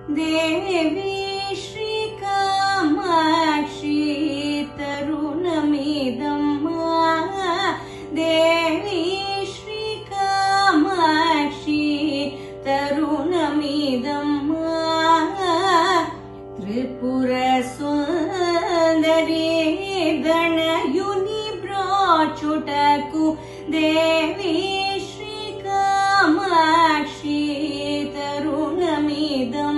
देवी श्रीकामाक्षी तरुणमिदं देवी श्रीकामाक्षी तरुणमिदं त्रिपुरसुन्दरी गणयुनि ब्रोचुटकु देवी श्रीकामाक्षी तरुणमिदं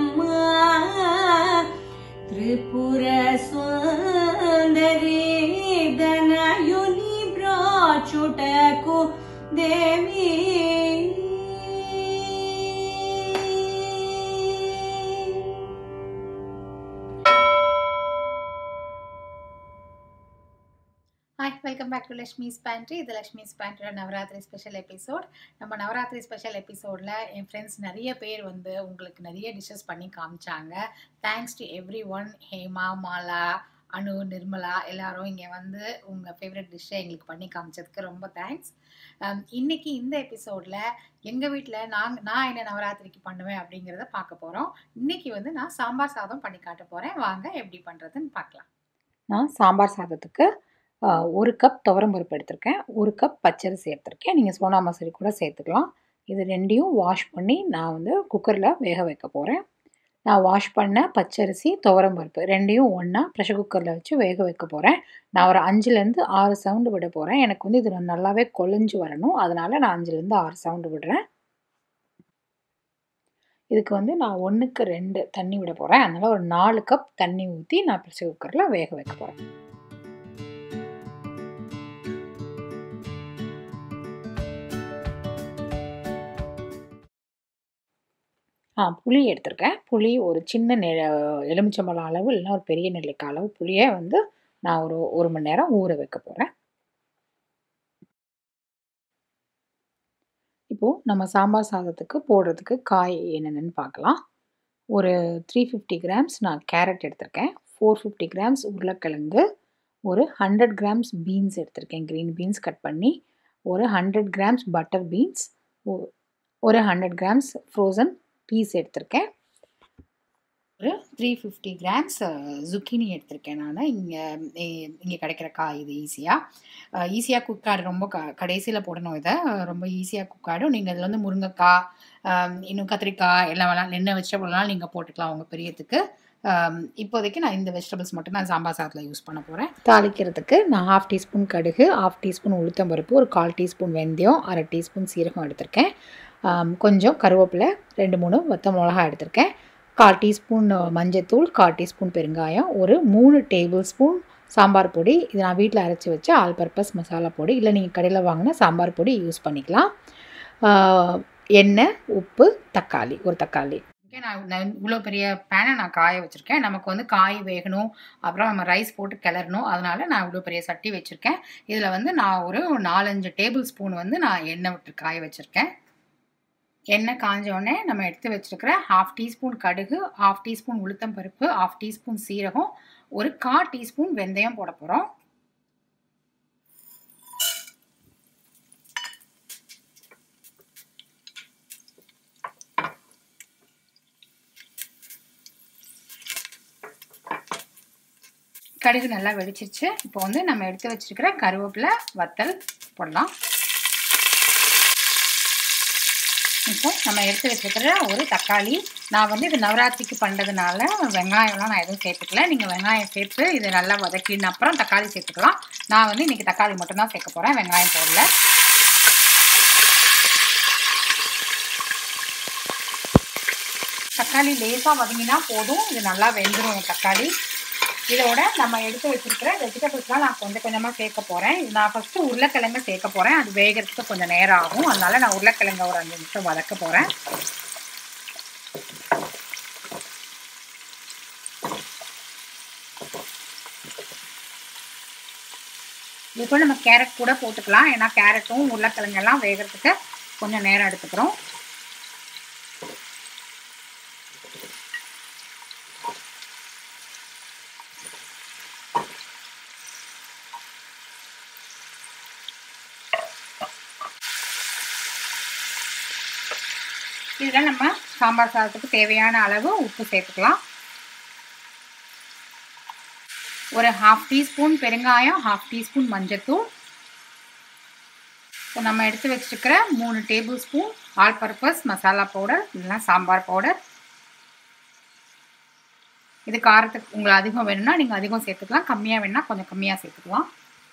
त्रिपुरसुन्दरी गणयुनि ब्रोचुटकु देवी hi welcome back to Lakshmi's pantry இது லக்ஷ்மிஸ் பேண்ட்ரியோட நவராத்திரி ஸ்பெஷல் எபிசோட் நம்ம நவராத்திரி ஸ்பெஷல் எபிசோடில் என் ஃப்ரெண்ட்ஸ் நிறைய பேர் வந்து உங்களுக்கு நிறைய டிஷ்ஷஸ் பண்ணி காமிச்சாங்க thanks to everyone Hema Mala Anu Nirmala எல்லாரும் இங்கே வந்து உங்கள் ஃபேவரட் டிஷ்ஷை எங்களுக்கு பண்ணி காமிச்சதுக்கு ரொம்ப தேங்க்ஸ் இன்னைக்கு இந்த எபிசோடில் எங்கள் வீட்டில் நான் நான் என்ன நவராத்திரிக்கு பண்ணுவேன் அப்படிங்கிறத பார்க்க போகிறோம் இன்னைக்கு வந்து நான் சாம்பார் சாதம் பண்ணி காட்ட போகிறேன் வாங்க எப்படி பண்ணுறதுன்னு பார்க்கலாம் நான் சாம்பார் சாதத்துக்கு ஆ, ஒரு கப் துவரம் பருப்பு எடுத்திருக்கேன் ஒரு கப் பச்சரிசி எடுத்திருக்கேன் நீங்கள் சோனா மசூரி கூட சேர்த்துக்கலாம் இது ரெண்டையும் வாஷ் பண்ணி நான் வந்து குக்கரில் வேக வைக்க போகிறேன் நான் வாஷ் பண்ண பச்சரிசி துவரம் பருப்பு ரெண்டையும் ஒன்றா ப்ரெஷர் குக்கரில் வச்சு வேக வைக்க போகிறேன் நான் ஒரு அஞ்சுலேருந்து ஆறு சவுண்டு விட போகிறேன் எனக்கு வந்து இது நல்லாவே கொலைஞ்சு வரணும் அதனால் நான் அஞ்சுலேருந்து ஆறு சவுண்டு விடுறேன் இதுக்கு வந்து நான் ஒன்றுக்கு ரெண்டு தண்ணி விட போகிறேன் அதனால் ஒரு நாலு கப் தண்ணி ஊற்றி நான் ப்ரெஷர் குக்கரில் வேக வைக்க போகிறேன் ஆ புளி எடுத்திருக்கேன் புளி ஒரு சின்ன நெ எலுமிச்சம்பழம் அளவு இல்லைன்னா ஒரு பெரிய நெல்லிக்காய் அளவு புளியை வந்து நான் ஒரு ஒரு மணி நேரம் ஊற வைக்க போகிறேன் இப்போது நம்ம சாம்பார் சாதத்துக்கு போடுறதுக்கு காய் என்னென்னு பார்க்கலாம் ஒரு த்ரீ ஃபிஃப்டி கிராம்ஸ் நான் கேரட் எடுத்திருக்கேன் ஃபோர் ஃபிஃப்டி கிராம்ஸ் உருளைக்கிழங்கு ஒரு ஹண்ட்ரட் கிராம்ஸ் பீன்ஸ் எடுத்திருக்கேன் க்ரீன் பீன்ஸ் கட் பண்ணி ஒரு ஹண்ட்ரட் கிராம்ஸ் பட்டர் பீன்ஸ் ஒரு ஹண்ட்ரட் கிராம்ஸ் ஃப்ரோசன் பீஸ் எடுத்திருக்கேன் ஒரு த்ரீ ஃபிஃப்டி கிராம்ஸ் zucchini எடுத்திருக்கேன் நான் இங்கே இங்கே கிடைக்கிற காய் இது ஈஸியாக ஈஸியாக குக்காடு ரொம்ப க கடைசியில் போடணும் இதை ரொம்ப ஈஸியாக குக்காடும் நீங்கள் இதில் வந்து முருங்கைக்காய் ஆம், இன்னும் கத்திரிக்காய் எல்லாம் வேணாம் என்ன வெஜிடபிள்னாலும் நீங்கள் போட்டுக்கலாம் உங்கள் பெரியத்துக்கு ஆம், இப்போதைக்கு நான் இந்த வெஜிடபிள்ஸ் மட்டும் நான் சாம்பார் சாதத்தில் யூஸ் பண்ண போகிறேன் தாளிக்கிறதுக்கு நான் ஹாஃப் டீஸ்பூன் கடுகு ஹாஃப் டீஸ்பூன் உளுத்தம்பருப்பு ஒரு கால் டீஸ்பூன் வெந்தயம் அரை டீஸ்பூன் சீரகம் எடுத்திருக்கேன் ஆம், கொஞ்சம் கருவேப்பிலை ரெண்டு மூணு வத்த மிளகா எடுத்திருக்கேன் கால் டீஸ்பூன் மஞ்சத்தூள் கால் டீஸ்பூன் பெருங்காயம் ஒரு மூணு டேபிள் ஸ்பூன் சாம்பார் பொடி இது நான் வீட்டில் அரைச்சி வச்ச ஆல் பர்பஸ் மசாலா பொடி இல்லை நீங்கள் கடையில் வாங்கின சாம்பார் பொடி யூஸ் பண்ணிக்கலாம் ஆ, எண்ணெய் உப்பு தக்காளி ஒரு தக்காளி ஓகே நான் நான் இவ்வளோ பெரிய பேனை நான் காய வச்சுருக்கேன் நமக்கு வந்து காய் வேகணும் அப்புறம் நம்ம ரைஸ் போட்டு கிளறணும் அதனால நான் இவ்வளோ பெரிய சட்டி வச்சுருக்கேன் இதில் வந்து நான் ஒரு நாலஞ்சு டேபிள் ஸ்பூன் வந்து நான் எண்ணெய் விட்டு காய வச்சுருக்கேன் எண்ணெய் காஞ்ச உடனே நம்ம எடுத்து வச்சிருக்கிற ஹாஃப் டீஸ்பூன் கடுகு ஹாஃப் டீஸ்பூன் உளுத்தம் பருப்பு ஹாஃப் டீஸ்பூன் சீரகம் ஒரு கா டீஸ்பூன் வெந்தயம் போட போகிறோம் கடுகு நல்லா வெடிச்சிருச்சு இப்போ வந்து நம்ம எடுத்து வச்சிருக்கிற கருவேப்பிலை வத்தல் போடலாம் இப்போ நம்ம எடுத்து வச்சிருக்கிற ஒரு தக்காளி நான் வந்து இது நவராத்திரிக்கு பண்ணுறதுனால வெங்காயம்லாம் நான் எதுவும் சேர்த்துக்கல நீங்கள் வெங்காயம் சேர்த்து இதை நல்லா வதக்கின அப்புறம் தக்காளி சேர்த்துக்கலாம் நான் வந்து இன்றைக்கி தக்காளி மட்டும்தான் சேர்க்க போகிறேன் வெங்காயம் போடல தக்காளி லேசாக வதங்கினா போதும் இது நல்லா வெந்துடும் தக்காளி இதோட நம்ம எடுத்து வச்சிருக்கிற வெஜிடபிள்ஸ்லாம் நான் கொஞ்சம் கொஞ்சமாக சேர்க்க போகிறேன் நான் ஃபஸ்ட்டு உருளைக்கிழங்கு சேர்க்க போகிறேன் அது வேகிறதுக்கு கொஞ்சம் நேரம் ஆகும் அதனால நான் உருளைக்கிழங்க ஒரு அஞ்சு நிமிஷம் வதக்க போகிறேன் இப்போ நம்ம கேரட் கூட போட்டுக்கலாம் ஏன்னா கேரட்டும் உருளைக்கிழங்கெல்லாம் வேகிறதுக்கு கொஞ்சம் நேரம் எடுத்துக்கிறோம் இதில் நம்ம சாம்பார் சாதத்துக்கு தேவையான அளவு உப்பு சேர்த்துக்கலாம் ஒரு ஹாஃப் டீஸ்பூன் பெருங்காயம் ஹாஃப் டீஸ்பூன் மஞ்சத்தூள் இப்போ நம்ம எடுத்து வச்சுருக்கிற மூணு tablespoon all purpose masala powder இல்லைனா சாம்பார் பவுடர் இது காரத்துக்கு உங்களுக்கு அதிகம் வேணும்னா நீங்கள் அதிகம் சேர்த்துக்கலாம் கம்மியாக வேணும்னா கொஞ்சம் கம்மியாக சேர்த்துக்கலாம்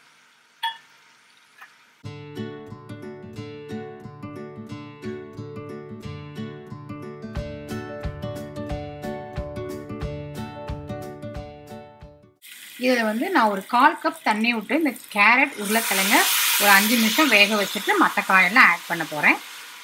இதில் வந்து நான் ஒரு கால் கப் தண்ணி விட்டு இந்த கேரட் உருளைக்கிழங்க ஒரு அஞ்சு நிமிஷம் வேக வச்சுட்டு மற்ற காயெல்லாம் ஆட் பண்ண போகிறேன்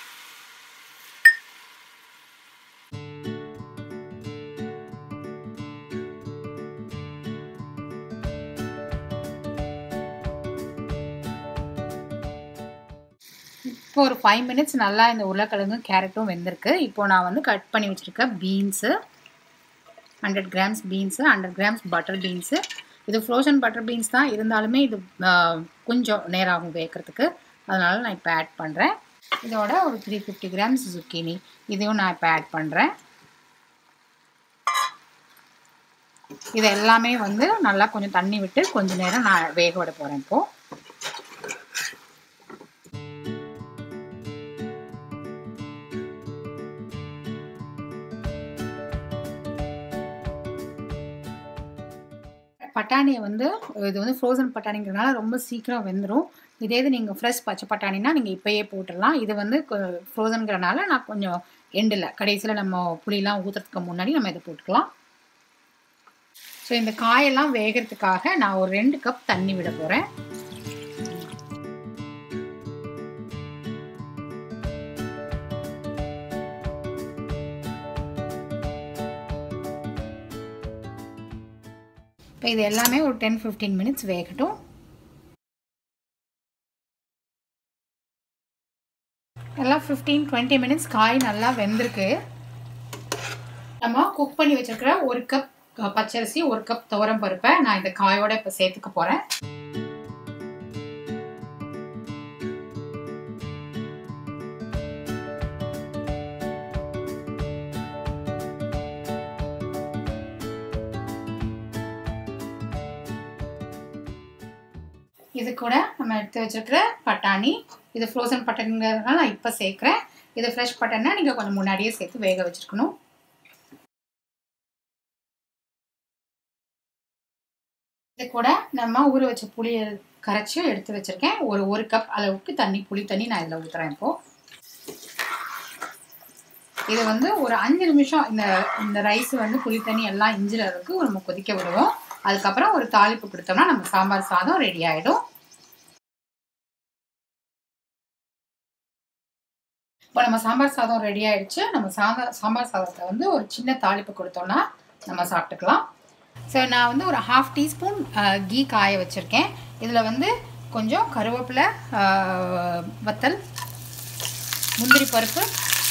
இப்போ ஒரு ஃபைவ் மினிட்ஸ் நல்லா இந்த உருளைக்கிழங்கும் கேரட்டும் வெந்திருக்கு இப்போ நான் வந்து கட் பண்ணி வச்சுருக்க beans hundred grams beans hundred grams butter beans இது ஃப்ரோசன் பட்டர் பீன்ஸ் தான் இருந்தாலுமே இது கொஞ்சம் நேரம் ஆகும் வேக்கிறதுக்கு அதனால் நான் இப்போ ஆட் பண்ணுறேன் இதோட ஒரு த்ரீ ஃபிஃப்டி கிராம்ஸ் zucchini இதையும் நான் இப்போ ஆட் பண்ணுறேன் இது எல்லாமே வந்து நல்லா கொஞ்சம் தண்ணி விட்டு கொஞ்சம் நேரம் நான் வேக விட போகிறேன் இப்போது பட்டாணியை வந்து இது வந்து ஃப்ரோசன் பட்டாணிங்கிறதுனால ரொம்ப சீக்கிரம் வெந்துடும் இதே இது நீங்கள் ஃப்ரெஷ் பச்சை பட்டாணினா நீங்கள் இப்போயே போட்டுடலாம் இது வந்து ஃப்ரோசனுங்கிறனால நான் கொஞ்சம் எண்டில் கடைசியில் நம்ம புளியெலாம் ஊற்றுறதுக்கு முன்னாடி நம்ம இதை போட்டுக்கலாம் ஸோ இந்த காயெல்லாம் வேகிறதுக்காக நான் ஒரு ரெண்டு கப் தண்ணி விட போகிறேன் இப்போ இது எல்லாமே ஒரு டென் ஃபிஃப்டீன் மினிட்ஸ் வேகட்டும் எல்லாம் ஃபிஃப்டீன் டுவெண்ட்டி மினிட்ஸ் காய் நல்லா வெந்திருக்கு நம்ம குக் பண்ணி வச்சிருக்கிற ஒரு கப் பச்சரிசி ஒரு கப் துவரம் பருப்பை நான் இந்த காயோட இப்போ சேர்த்துக்க போகிறேன் இது கூட நம்ம எடுத்து வச்சிருக்கிற பட்டாணி இது ஃப்ரோசன் பட்டாணிங்கிறதுனால நான் இப்போ சேர்க்குறேன் இது ஃப்ரெஷ் பட்டாணினா நீங்கள் கொஞ்சம் முன்னாடியே சேர்த்து வேக வச்சுருக்கணும் இது கூட நம்ம ஊற வச்ச புளியை கரைச்சி எடுத்து வச்சுருக்கேன் ஒரு ஒரு கப் அளவுக்கு தண்ணி புளி தண்ணி நான் இதில் ஊற்றுறேன் இப்போது இது வந்து ஒரு அஞ்சு நிமிஷம் இந்த இந்த ரைஸ் வந்து புளி தண்ணி எல்லாம் இஞ்சிற அளவுக்கு நம்ம கொதிக்க விடுவோம் அதுக்கப்புறம் ஒரு தாளிப்பு கொடுத்தோம்னா நம்ம சாம்பார் சாதம் ரெடி ஆகிடும் இப்போ நம்ம சாம்பார் சாதம் ரெடி ஆயிடுச்சு நம்ம சாம்பார் சாம்பார் சாதத்தை வந்து ஒரு சின்ன தாளிப்பு கொடுத்தோம்னா நம்ம சாப்பிட்டுக்கலாம் ஸோ நான் வந்து ஒரு ஹாஃப் டீஸ்பூன் கீ காய வச்சுருக்கேன் இதில் வந்து கொஞ்சம் கருவேப்பிலை வத்தல் முந்திரி பருப்பு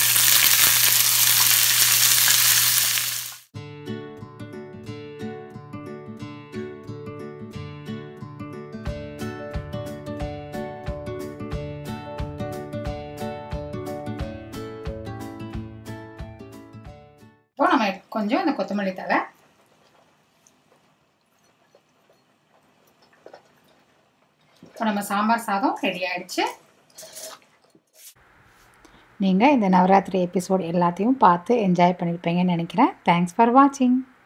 இப்போ நம்ம கொஞ்சம் இந்த கொத்தமல்லி தழை இப்போ நம்ம சாம்பார் சாதம் ரெடி ஆயிடுச்சு நீங்கள் இந்த நவராத்திரி எபிசோட் எல்லாத்தையும் பார்த்து என்ஜாய் பண்ணியிருப்பீங்கன்னு நினைக்கிறேன் தேங்க்ஸ் ஃபார் வாட்சிங்